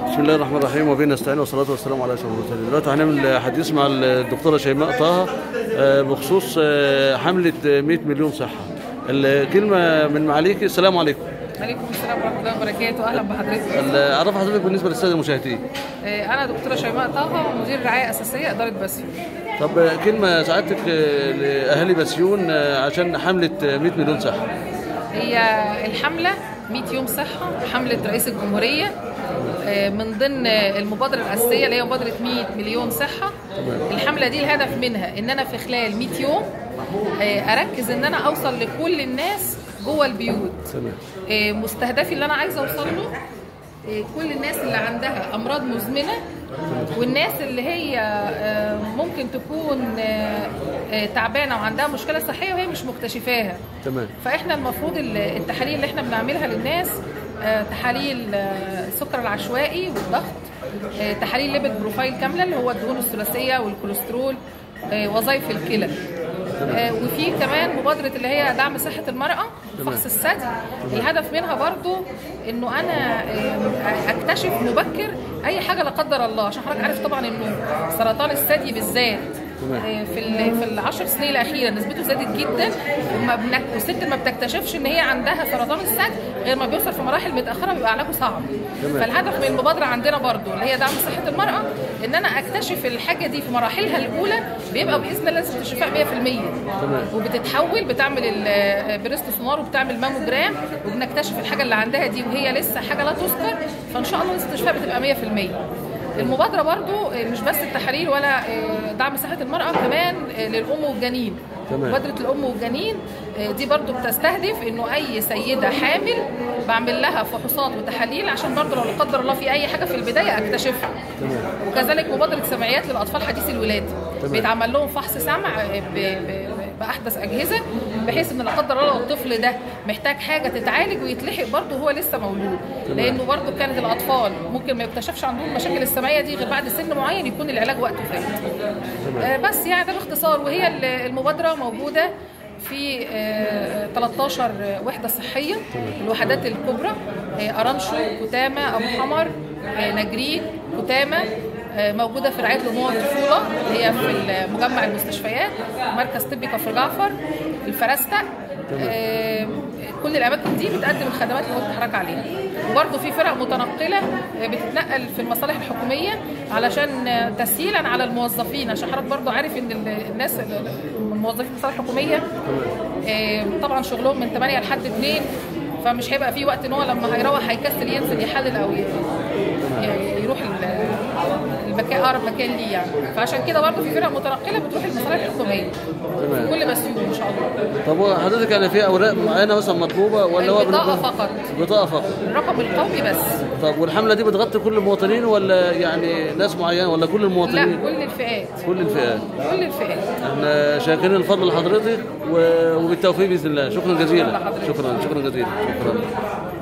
بسم الله الرحمن الرحيم وبه نستعين والصلاة والسلام على أشرف المرسلين. دلوقتي هنعمل حديث مع الدكتورة شيماء طه آه، بخصوص آه، حملة آه، 100 مليون صحة. الكلمة من معاليك السلام عليكم. عليكم السلام ورحمه الله وبركاته اهلا بحضرتك ال- أعرف حضرتك بالنسبة للسادة المشاهدين. آه، انا دكتوره شيماء طه مدير رعايه اساسيه اداره بسيون طب آه، كلمة سعادتك آه، لأهالي بسيون آه، عشان حملة آه، 100 مليون صحة. هي الحمله 100 يوم صحه حمله رئيس الجمهوريه آه، من ضمن المبادره الاساسيه اللي هي مبادره 100 مليون صحه الحمله دي الهدف منها ان انا في خلال 100 يوم آه، اركز ان انا اوصل لكل الناس جوه البيوت تمام. آه، مستهدفي اللي انا عايزه اوصل له آه، كل الناس اللي عندها امراض مزمنه والناس اللي هي آه، ممكن تكون آه، آه، تعبانه وعندها مشكله صحيه وهي مش مكتشفاها تمام. فاحنا المفروض ال- التحاليل اللي احنا بنعملها للناس آه، تحاليل آه، السكر العشوائي والضغط آه، تحاليل ليبيد بروفايل كامله اللي هو الدهون الثلاثيه والكوليسترول آه، وظائف الكلى آه، وفي كمان مبادره اللي هي دعم صحه المراه فحص الثدي الهدف منها برضو انه انا آه، اكتشف مبكر اي حاجه لا قدر الله عشان حضرتك عارف طبعا انه سرطان الثدي بالذات تمام. آه، في ال- في العشر سنين الاخيره نسبته زادت جدا وما بنك... والست ما بتكتشفش ان هي عندها سرطان الثدي غير ما بيوصل في مراحل متاخره بيبقى علاجه صعب تمام. فالهدف من المبادره عندنا برضو اللي هي دعم صحه المراه ان انا اكتشف الحاجه دي في مراحلها الاولى بيبقى باذن الله نسبه الشفاء 100% تمام. وبتتحول بتعمل البريست سونار وبتعمل ماموجرام وبنكتشف الحاجه اللي عندها دي وهي لسه حاجه لا تذكر فان شاء الله نسبه الشفاء بتبقى 100% المبادره برضو مش بس التحاليل ولا دعم صحه المراه كمان للام والجنين تمام. مبادره الام والجنين دي برضو بتستهدف انه اي سيده حامل بعمل لها فحوصات وتحاليل عشان برضو لو لا قدر الله في اي حاجه في البدايه اكتشفها تمام. وكذلك مبادره سمعيات للاطفال حديثي الولاده تمام. بيتعمل لهم فحص سمع ب- ب- باحدث اجهزه بحيث ان لا قدر الله لو الطفل ده محتاج حاجه تتعالج ويتلحق برضه وهو لسه مولود لانه برضه كانت الاطفال ممكن ما يكتشفش عندهم مشاكل السمعيه دي غير بعد سن معين يكون العلاج وقته فات آه، بس يعني ده باختصار وهي ال- المبادره موجوده في آه، 13 وحده صحيه الوحدات الكبرى آه، ارانشو كتامه ابو حمر آه، نجرين كتامه آه، موجوده في رعايه الامومه والطفوله اللي هي في مجمع المستشفيات مركز طبي كفر جعفر الفرستق آه، كل الاماكن دي بتقدم الخدمات اللي قلت لحضرتك عليها وبرده في فرق متنقله آه، بتتنقل في المصالح الحكوميه علشان آه، تسهيلا على الموظفين عشان حضرتك برضه عارف ان ال- الناس ال- الموظفين في المصالح الحكوميه آه، طبعا شغلهم من 8 لحد 2 فمش هيبقى في وقت ان هو لما هيروح هيكسل ينزل يحلل او ي- ي- يروح ال- المكان اقرب مكان ليه يعني فعشان كده برضه في فرق متنقله بتروح المصالح الحكوميه تمام. في كل مسؤول ان شاء الله طب هو حضرتك يعني في أوراق معينة مثلا مطلوبة ولا هو البطاقة بالنسبة- فقط. بطاقة فقط. الرقم القومي بس طب والحملة دي بتغطي كل المواطنين ولا يعني ناس معينة ولا كل لا المواطنين؟ كل الفئات كل الفئات. كل الفئات احنا شاكرين الفضل لحضرتك و- وبالتوفيق باذن الله شكرا جزيلا لحضرتك. شكرا شكرا جزيلا شكرا